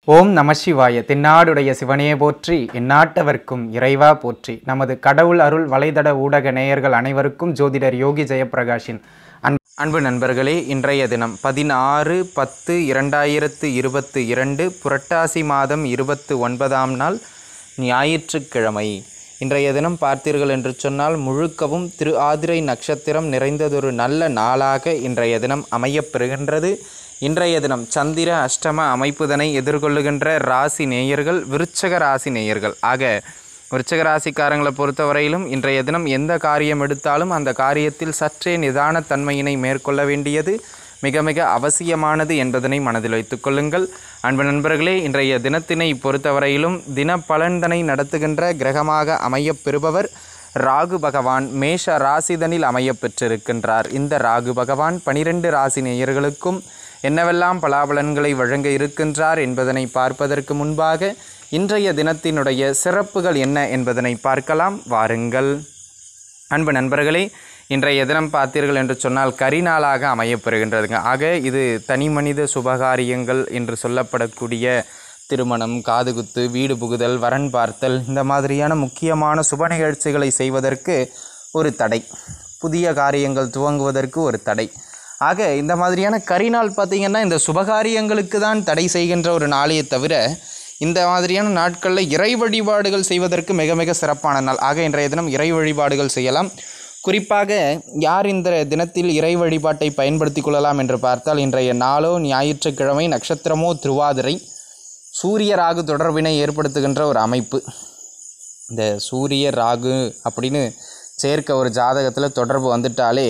ஓம் நம சிவாய தென்னாடுடைய சிவனே போற்றி எந்நாட்டவர்க்கும் இறைவா போற்றி நமது கடவுள் அருள் வலைதட ஊடக நேயர்கள் அனைவருக்கும் ஜோதிடர் யோகி ஜெயப்பிரகாஷின் அன் அன்பு நண்பர்களே இன்றைய தினம் பதினாறு பத்து இரண்டாயிரத்து இருபத்து இரண்டு புரட்டாசி மாதம் இருபத்து ஒன்பதாம் நாள் ஞாயிற்றுக்கிழமை இன்றைய தினம் பார்த்தீர்கள் என்று சொன்னால் முழுக்கவும் திரு ஆதிரை நட்சத்திரம் நிறைந்ததொரு நல்ல நாளாக இன்றைய தினம் அமையப்பெறுகின்றது இன்றைய தினம் சந்திர அஷ்டம அமைப்புதனை எதிர்கொள்ளுகின்ற ராசி நேயர்கள் விருச்சக ராசி நேயர்கள் ஆக விருச்சக ராசிக்காரங்களை பொறுத்தவரையிலும் இன்றைய தினம் எந்த காரியம் எடுத்தாலும் அந்த காரியத்தில் சற்றே நிதானத்தன்மையினை மேற்கொள்ள வேண்டியது மிக மிக அவசியமானது என்பதனை மனதில் வைத்துக் கொள்ளுங்கள் அன்பு நண்பர்களே இன்றைய தினத்தினை பொறுத்தவரையிலும் தின பலன்தனை நடத்துகின்ற கிரகமாக அமையப் பெறுபவர் ராகு பகவான் மேஷ ராசிதனில் அமையப் பெற்றிருக்கின்றார் இந்த ராகு பகவான் பனிரெண்டு ராசி நேயர்களுக்கும் என்னவெல்லாம் பலாபலன்களை வழங்க இருக்கின்றார் என்பதனை பார்ப்பதற்கு முன்பாக இன்றைய தினத்தினுடைய சிறப்புகள் என்ன என்பதனை பார்க்கலாம் வாருங்கள் அன்பு நண்பர்களே இன்றைய தினம் பார்த்தீர்கள் என்று சொன்னால் கரிநாளாக அமையப்பெறுகின்றதுங்க ஆக இது தனி மனித சுபகாரியங்கள் என்று சொல்லப்படக்கூடிய திருமணம் காதுகுத்து வீடு புகுதல் வரன் பார்த்தல் இந்த மாதிரியான முக்கியமான சுப நிகழ்ச்சிகளை செய்வதற்கு ஒரு தடை புதிய காரியங்கள் துவங்குவதற்கு ஒரு தடை ஆக இந்த மாதிரியான கரிநாள் பார்த்திங்கன்னா இந்த சுபகாரியங்களுக்கு தான் தடை செய்கின்ற ஒரு நாளையே தவிர இந்த மாதிரியான நாட்களில் இறை வழிபாடுகள் செய்வதற்கு மிக மிக சிறப்பான நாள் ஆக இன்றைய தினம் இறை வழிபாடுகள் செய்யலாம் குறிப்பாக யார் இந்த தினத்தில் இறை வழிபாட்டை பயன்படுத்தி கொள்ளலாம் என்று பார்த்தால் இன்றைய நாளோ ஞாயிற்றுக்கிழமை நட்சத்திரமோ திருவாதிரை சூரிய ராகு தொடர்பினை ஏற்படுத்துகின்ற ஒரு அமைப்பு இந்த சூரிய ராகு அப்படின்னு சேர்க்க ஒரு ஜாதகத்தில் தொடர்பு வந்துட்டாலே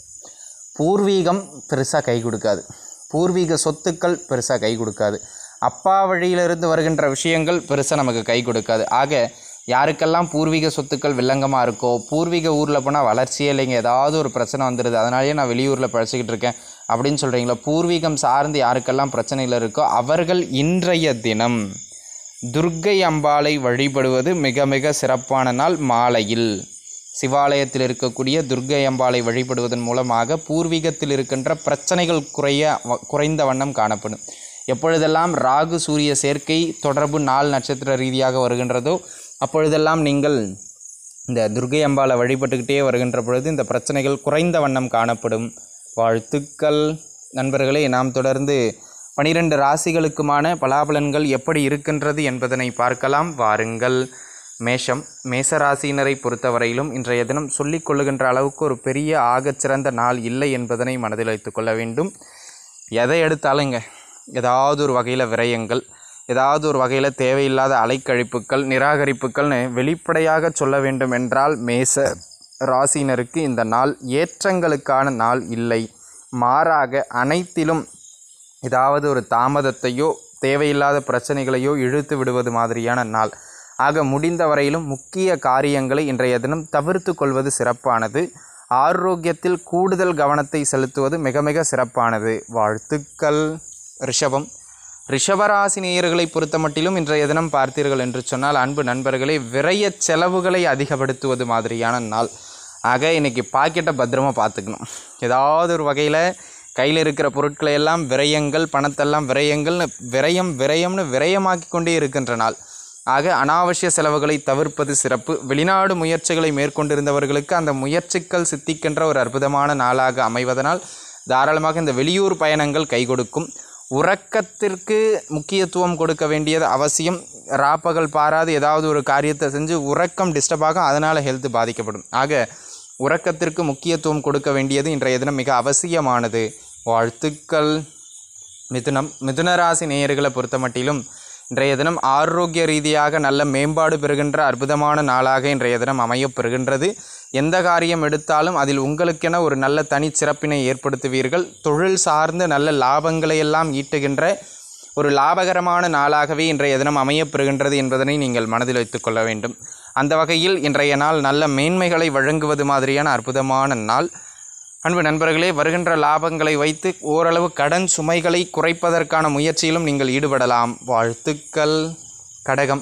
பூர்வீகம் பெருசாக கை கொடுக்காது பூர்வீக சொத்துக்கள் பெருசாக கை கொடுக்காது அப்பா வழியிலிருந்து வருகின்ற விஷயங்கள் பெருசாக நமக்கு கை கொடுக்காது ஆக யாருக்கெல்லாம் பூர்வீக சொத்துக்கள் வில்லங்கமாக இருக்கோ பூர்வீக ஊரில் போனால் வளர்ச்சியே இல்லைங்க ஏதாவது ஒரு பிரச்சனை வந்துடுது அதனாலேயே நான் வெளியூரில் பழச்சிக்கிட்டு இருக்கேன் அப்படின்னு சொல்கிறீங்களா பூர்வீகம் சார்ந்து யாருக்கெல்லாம் பிரச்சனைகள் இருக்கோ அவர்கள் இன்றைய தினம் துர்க்கை அம்பாளை வழிபடுவது மிக மிக சிறப்பான நாள் மாலையில் சிவாலயத்தில் இருக்கக்கூடிய துர்க்கை அம்பாளை வழிபடுவதன் மூலமாக பூர்வீகத்தில் இருக்கின்ற பிரச்சனைகள் குறைய குறைந்த வண்ணம் காணப்படும் எப்பொழுதெல்லாம் ராகு சூரிய சேர்க்கை தொடர்பு நாள் நட்சத்திர ரீதியாக வருகின்றதோ அப்பொழுதெல்லாம் நீங்கள் இந்த துர்க்கை அம்பாளை வழிபட்டுக்கிட்டே வருகின்ற பொழுது இந்த பிரச்சனைகள் குறைந்த வண்ணம் காணப்படும் வாழ்த்துக்கள் நண்பர்களே நாம் தொடர்ந்து பனிரெண்டு ராசிகளுக்குமான பலாபலன்கள் எப்படி இருக்கின்றது என்பதனை பார்க்கலாம் வாருங்கள் மேஷம் மேசராசியினரை பொறுத்தவரையிலும் இன்றைய தினம் சொல்லிக் கொள்ளுகின்ற அளவுக்கு ஒரு பெரிய ஆகச்சிறந்த நாள் இல்லை என்பதனை மனதில் வைத்துக் கொள்ள வேண்டும் எதை எடுத்தாலுங்க ஏதாவது ஒரு வகையில் விரயங்கள் ஏதாவது ஒரு வகையில் தேவையில்லாத அலைக்கழிப்புகள் நிராகரிப்புகள்னு வெளிப்படையாக சொல்ல வேண்டும் என்றால் மேச ராசியினருக்கு இந்த நாள் ஏற்றங்களுக்கான நாள் இல்லை மாறாக அனைத்திலும் ஏதாவது ஒரு தாமதத்தையோ தேவையில்லாத பிரச்சனைகளையோ இழுத்து விடுவது மாதிரியான நாள் ஆக முடிந்த வரையிலும் முக்கிய காரியங்களை இன்றைய தினம் தவிர்த்து கொள்வது சிறப்பானது ஆரோக்கியத்தில் கூடுதல் கவனத்தை செலுத்துவது மிக மிக சிறப்பானது வாழ்த்துக்கள் ரிஷபம் ரிஷபராசி நேயர்களை பொறுத்த மட்டிலும் இன்றைய தினம் பார்த்தீர்கள் என்று சொன்னால் அன்பு நண்பர்களே விரய செலவுகளை அதிகப்படுத்துவது மாதிரியான நாள் ஆக இன்றைக்கி பாக்கெட்டை பத்திரமா பார்த்துக்கணும் ஏதாவது ஒரு வகையில் கையில் இருக்கிற பொருட்களை எல்லாம் விரயங்கள் பணத்தெல்லாம் விரயங்கள்னு விரயம் விரயம்னு விரயமாக்கி கொண்டே இருக்கின்ற நாள் ஆக அனாவசிய செலவுகளை தவிர்ப்பது சிறப்பு வெளிநாடு முயற்சிகளை மேற்கொண்டிருந்தவர்களுக்கு அந்த முயற்சிகள் சித்திக்கின்ற ஒரு அற்புதமான நாளாக அமைவதனால் தாராளமாக இந்த வெளியூர் பயணங்கள் கை கொடுக்கும் உறக்கத்திற்கு முக்கியத்துவம் கொடுக்க வேண்டியது அவசியம் ராப்பகல் பாராது ஏதாவது ஒரு காரியத்தை செஞ்சு உறக்கம் டிஸ்டர்ப் ஆகும் அதனால் ஹெல்த் பாதிக்கப்படும் ஆக உறக்கத்திற்கு முக்கியத்துவம் கொடுக்க வேண்டியது இன்றைய தினம் மிக அவசியமானது வாழ்த்துக்கள் மிதுனம் மிதுனராசி நேயர்களை பொறுத்த மட்டிலும் இன்றைய தினம் ஆரோக்கிய ரீதியாக நல்ல மேம்பாடு பெறுகின்ற அற்புதமான நாளாக இன்றைய தினம் அமையப் பெறுகின்றது எந்த காரியம் எடுத்தாலும் அதில் உங்களுக்கென ஒரு நல்ல தனி சிறப்பினை ஏற்படுத்துவீர்கள் தொழில் சார்ந்து நல்ல லாபங்களை எல்லாம் ஈட்டுகின்ற ஒரு லாபகரமான நாளாகவே இன்றைய தினம் அமையப்பெறுகின்றது என்பதனை நீங்கள் மனதில் வைத்துக்கொள்ள வேண்டும் அந்த வகையில் இன்றைய நாள் நல்ல மேன்மைகளை வழங்குவது மாதிரியான அற்புதமான நாள் அன்பு நண்பர்களே வருகின்ற லாபங்களை வைத்து ஓரளவு கடன் சுமைகளை குறைப்பதற்கான முயற்சியிலும் நீங்கள் ஈடுபடலாம் வாழ்த்துக்கள் கடகம்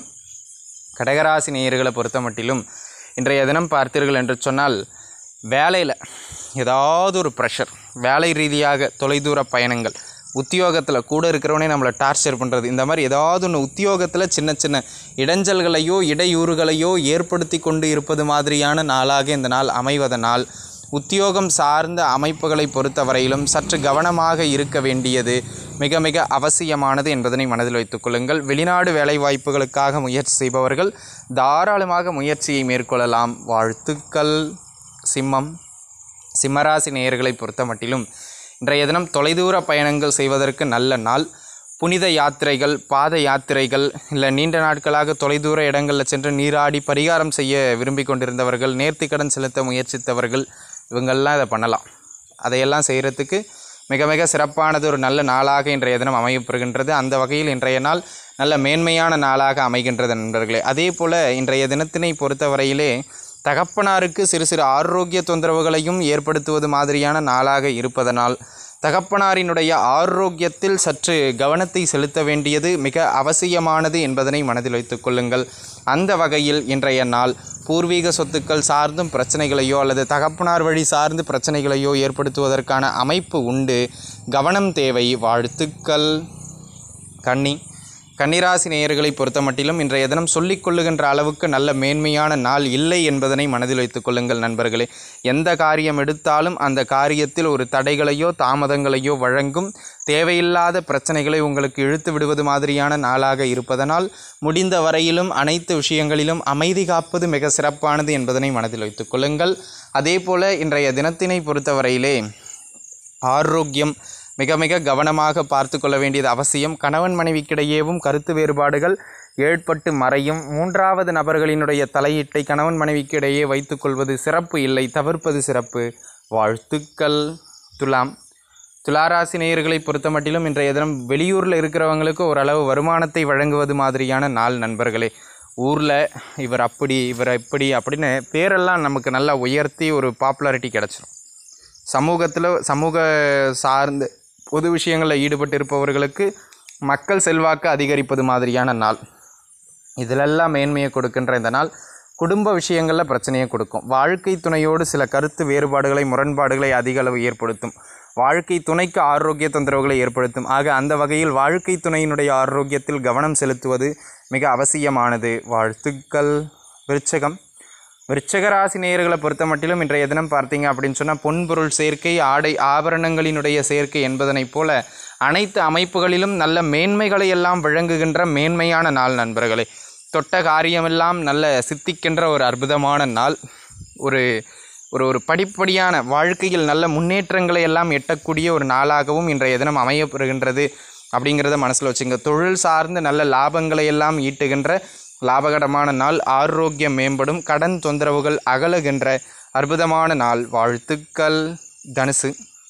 கடகராசி நேயர்களை பொறுத்த மட்டிலும் இன்றைய தினம் பார்த்தீர்கள் என்று சொன்னால் வேலையில் ஏதாவது ஒரு ப்ரெஷர் வேலை ரீதியாக தொலைதூர பயணங்கள் உத்தியோகத்தில் கூட இருக்கிறவனே நம்மளை டார்ச்சர் பண்ணுறது இந்த மாதிரி ஏதாவது ஒன்று உத்தியோகத்தில் சின்ன சின்ன இடைஞ்சல்களையோ இடையூறுகளையோ ஏற்படுத்தி கொண்டு இருப்பது மாதிரியான நாளாக இந்த நாள் அமைவதனால் உத்தியோகம் சார்ந்த அமைப்புகளை பொறுத்தவரையிலும் சற்று கவனமாக இருக்க வேண்டியது மிக மிக அவசியமானது என்பதனை மனதில் வைத்துக் கொள்ளுங்கள் வெளிநாடு வேலைவாய்ப்புகளுக்காக முயற்சி செய்பவர்கள் தாராளமாக முயற்சியை மேற்கொள்ளலாம் வாழ்த்துக்கள் சிம்மம் சிம்மராசி நேயர்களை பொறுத்த மட்டிலும் இன்றைய தினம் தொலைதூர பயணங்கள் செய்வதற்கு நல்ல நாள் புனித யாத்திரைகள் பாத யாத்திரைகள் இல்லை நீண்ட நாட்களாக தொலைதூர இடங்களில் சென்று நீராடி பரிகாரம் செய்ய விரும்பி கொண்டிருந்தவர்கள் நேர்த்திக்கடன் செலுத்த முயற்சித்தவர்கள் இவங்கெல்லாம் இதை பண்ணலாம் அதையெல்லாம் செய்கிறதுக்கு மிக மிக சிறப்பானது ஒரு நல்ல நாளாக இன்றைய தினம் அமையப்பெறுகின்றது அந்த வகையில் இன்றைய நாள் நல்ல மேன்மையான நாளாக அமைகின்றது நண்பர்களே அதே போல் இன்றைய தினத்தினை பொறுத்தவரையிலே தகப்பனாருக்கு சிறு சிறு ஆரோக்கிய தொந்தரவுகளையும் ஏற்படுத்துவது மாதிரியான நாளாக இருப்பதனால் தகப்பனாரினுடைய ஆரோக்கியத்தில் சற்று கவனத்தை செலுத்த வேண்டியது மிக அவசியமானது என்பதனை மனதில் வைத்துக் கொள்ளுங்கள் அந்த வகையில் இன்றைய நாள் பூர்வீக சொத்துக்கள் சார்ந்தும் பிரச்சனைகளையோ அல்லது தகப்பனார் வழி சார்ந்து பிரச்சனைகளையோ ஏற்படுத்துவதற்கான அமைப்பு உண்டு கவனம் தேவை வாழ்த்துக்கள் கன்னி கன்னிராசி நேயர்களை பொறுத்த மட்டிலும் இன்றைய தினம் சொல்லிக் கொள்ளுகின்ற அளவுக்கு நல்ல மேன்மையான நாள் இல்லை என்பதனை மனதில் வைத்துக் கொள்ளுங்கள் நண்பர்களே எந்த காரியம் எடுத்தாலும் அந்த காரியத்தில் ஒரு தடைகளையோ தாமதங்களையோ வழங்கும் தேவையில்லாத பிரச்சனைகளை உங்களுக்கு இழுத்து விடுவது மாதிரியான நாளாக இருப்பதனால் முடிந்த வரையிலும் அனைத்து விஷயங்களிலும் அமைதி காப்பது மிக சிறப்பானது என்பதனை மனதில் வைத்துக் கொள்ளுங்கள் அதே போல இன்றைய தினத்தினை பொறுத்தவரையிலே ஆரோக்கியம் மிக மிக கவனமாக பார்த்து கொள்ள வேண்டியது அவசியம் கணவன் மனைவிக்கிடையேவும் கருத்து வேறுபாடுகள் ஏற்பட்டு மறையும் மூன்றாவது நபர்களினுடைய தலையீட்டை கணவன் மனைவிக்கிடையே வைத்துக்கொள்வது சிறப்பு இல்லை தவிர்ப்பது சிறப்பு வாழ்த்துக்கள் துலாம் துளாராசி நேயர்களை பொறுத்த மட்டிலும் இன்றைய தினம் வெளியூரில் இருக்கிறவங்களுக்கு ஓரளவு வருமானத்தை வழங்குவது மாதிரியான நாள் நண்பர்களே ஊரில் இவர் அப்படி இவர் இப்படி அப்படின்னு பேரெல்லாம் நமக்கு நல்லா உயர்த்தி ஒரு பாப்புலாரிட்டி கிடச்சிரும் சமூகத்தில் சமூக சார்ந்த பொது விஷயங்களில் ஈடுபட்டு இருப்பவர்களுக்கு மக்கள் செல்வாக்கு அதிகரிப்பது மாதிரியான நாள் இதிலெல்லாம் மேன்மையை கொடுக்கின்ற இந்த நாள் குடும்ப விஷயங்களில் பிரச்சனையை கொடுக்கும் வாழ்க்கை துணையோடு சில கருத்து வேறுபாடுகளை முரண்பாடுகளை அதிக அளவு ஏற்படுத்தும் வாழ்க்கை துணைக்கு ஆரோக்கிய தொந்தரவுகளை ஏற்படுத்தும் ஆக அந்த வகையில் வாழ்க்கை துணையினுடைய ஆரோக்கியத்தில் கவனம் செலுத்துவது மிக அவசியமானது வாழ்த்துக்கள் விருச்சகம் விருச்சகராசி நேயர்களை பொறுத்த மட்டிலும் இன்றைய தினம் பார்த்தீங்க அப்படின்னு சொன்னால் பொன்பொருள் சேர்க்கை ஆடை ஆபரணங்களினுடைய சேர்க்கை என்பதனைப் போல அனைத்து அமைப்புகளிலும் நல்ல மேன்மைகளை எல்லாம் வழங்குகின்ற மேன்மையான நாள் நண்பர்களே தொட்ட காரியமெல்லாம் நல்ல சித்திக்கின்ற ஒரு அற்புதமான நாள் ஒரு ஒரு ஒரு படிப்படியான வாழ்க்கையில் நல்ல முன்னேற்றங்களை எல்லாம் எட்டக்கூடிய ஒரு நாளாகவும் இன்றைய தினம் அமையப்பெறுகின்றது அப்படிங்கிறத மனசில் வச்சுங்க தொழில் சார்ந்து நல்ல லாபங்களை எல்லாம் ஈட்டுகின்ற லாபகரமான நாள் ஆரோக்கியம் மேம்படும் கடன் தொந்தரவுகள் அகலுகின்ற அற்புதமான நாள் வாழ்த்துக்கள் தனுசு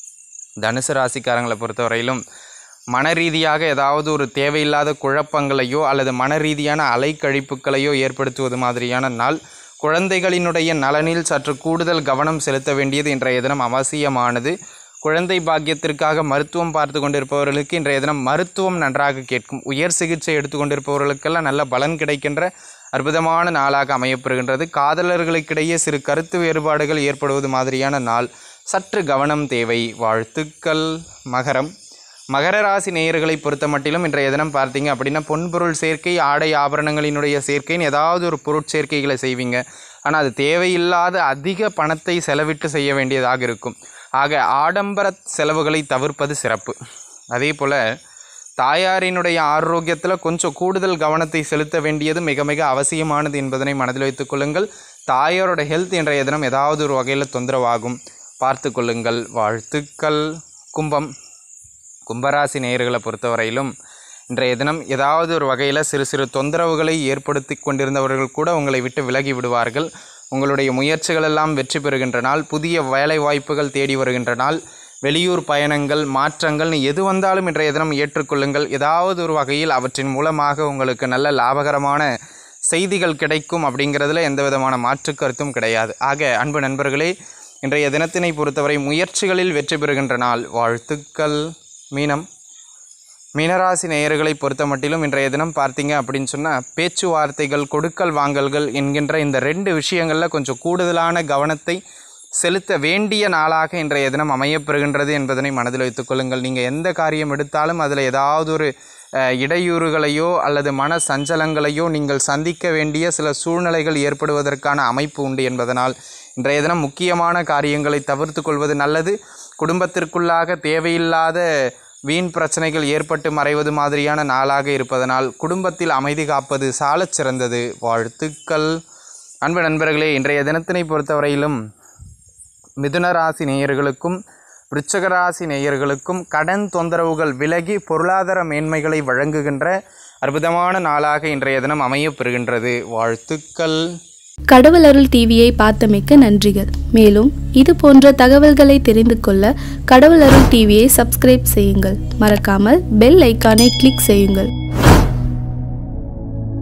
தனுசு ராசிக்காரங்களை பொறுத்தவரையிலும் மன ரீதியாக ஏதாவது ஒரு தேவையில்லாத குழப்பங்களையோ அல்லது மன ரீதியான அலைக்கழிப்புகளையோ ஏற்படுத்துவது மாதிரியான நாள் குழந்தைகளினுடைய நலனில் சற்று கூடுதல் கவனம் செலுத்த வேண்டியது இன்றைய தினம் அவசியமானது குழந்தை பாக்கியத்திற்காக மருத்துவம் பார்த்து கொண்டிருப்பவர்களுக்கு இன்றைய தினம் மருத்துவம் நன்றாக கேட்கும் உயர் சிகிச்சை எடுத்துக்கொண்டிருப்பவர்களுக்கெல்லாம் நல்ல பலன் கிடைக்கின்ற அற்புதமான நாளாக அமையப்பெறுகின்றது காதலர்களுக்கிடையே சிறு கருத்து வேறுபாடுகள் ஏற்படுவது மாதிரியான நாள் சற்று கவனம் தேவை வாழ்த்துக்கள் மகரம் மகர ராசி நேயர்களை பொறுத்த மட்டிலும் இன்றைய தினம் பார்த்தீங்க அப்படின்னா பொன்பொருள் சேர்க்கை ஆடை ஆபரணங்களினுடைய சேர்க்கைன்னு ஏதாவது ஒரு பொருட்சேர்க்கைகளை செய்வீங்க ஆனால் அது தேவையில்லாத அதிக பணத்தை செலவிட்டு செய்ய வேண்டியதாக இருக்கும் ஆக ஆடம்பர செலவுகளை தவிர்ப்பது சிறப்பு அதே போல் தாயாரினுடைய ஆரோக்கியத்தில் கொஞ்சம் கூடுதல் கவனத்தை செலுத்த வேண்டியது மிக மிக அவசியமானது என்பதனை மனதில் வைத்துக் கொள்ளுங்கள் தாயாரோட ஹெல்த் இன்றைய தினம் ஏதாவது ஒரு வகையில் தொந்தரவாகும் பார்த்து கொள்ளுங்கள் வாழ்த்துக்கள் கும்பம் கும்பராசி நேயர்களை பொறுத்தவரையிலும் இன்றைய தினம் ஏதாவது ஒரு வகையில் சிறு சிறு தொந்தரவுகளை ஏற்படுத்தி கொண்டிருந்தவர்கள் கூட உங்களை விட்டு விலகி விடுவார்கள் உங்களுடைய முயற்சிகள் எல்லாம் வெற்றி பெறுகின்ற நாள் புதிய வேலை வாய்ப்புகள் தேடி வருகின்ற நாள் வெளியூர் பயணங்கள் மாற்றங்கள்னு எது வந்தாலும் இன்றைய தினம் ஏற்றுக்கொள்ளுங்கள் ஏதாவது ஒரு வகையில் அவற்றின் மூலமாக உங்களுக்கு நல்ல லாபகரமான செய்திகள் கிடைக்கும் அப்படிங்கிறதுல எந்த விதமான மாற்று கருத்தும் கிடையாது ஆக அன்பு நண்பர்களே இன்றைய தினத்தினை பொறுத்தவரை முயற்சிகளில் வெற்றி பெறுகின்ற நாள் வாழ்த்துக்கள் மீனம் மீனராசி நேயர்களை பொறுத்த மட்டிலும் இன்றைய தினம் பார்த்தீங்க அப்படின்னு சொன்னால் பேச்சுவார்த்தைகள் கொடுக்கல் வாங்கல்கள் என்கின்ற இந்த ரெண்டு விஷயங்களில் கொஞ்சம் கூடுதலான கவனத்தை செலுத்த வேண்டிய நாளாக இன்றைய தினம் அமையப்பெறுகின்றது என்பதனை மனதில் வைத்துக் கொள்ளுங்கள் நீங்கள் எந்த காரியம் எடுத்தாலும் அதில் ஏதாவது ஒரு அஹ், இடையூறுகளையோ அல்லது மன சஞ்சலங்களையோ நீங்கள் சந்திக்க வேண்டிய சில சூழ்நிலைகள் ஏற்படுவதற்கான அமைப்பு உண்டு என்பதனால் இன்றைய தினம் முக்கியமான காரியங்களை தவிர்த்து கொள்வது நல்லது குடும்பத்திற்குள்ளாக தேவையில்லாத வீண் பிரச்சனைகள் ஏற்பட்டு மறைவது மாதிரியான நாளாக இருப்பதனால் குடும்பத்தில் அமைதி காப்பது சாலச் சிறந்தது வாழ்த்துக்கள் அன்பு நண்பர்களே இன்றைய தினத்தினை பொறுத்தவரையிலும் மிதுன ராசி நேயர்களுக்கும் விருச்சக ராசி நேயர்களுக்கும் கடன் தொந்தரவுகள் விலகி பொருளாதார மேன்மைகளை வழங்குகின்ற அற்புதமான நாளாக இன்றைய தினம் அமையப் பெறுகின்றது வாழ்த்துக்கள் கடவுள் அருள் டிவியை பார்த்தமைக்க நன்றிகள் மேலும் இது போன்ற தகவல்களை தெரிந்து கொள்ள கடவுள் அருள் டிவியை சப்ஸ்கிரைப் செய்யுங்கள் மறக்காமல் பெல் ஐக்கானை கிளிக் செய்யுங்கள்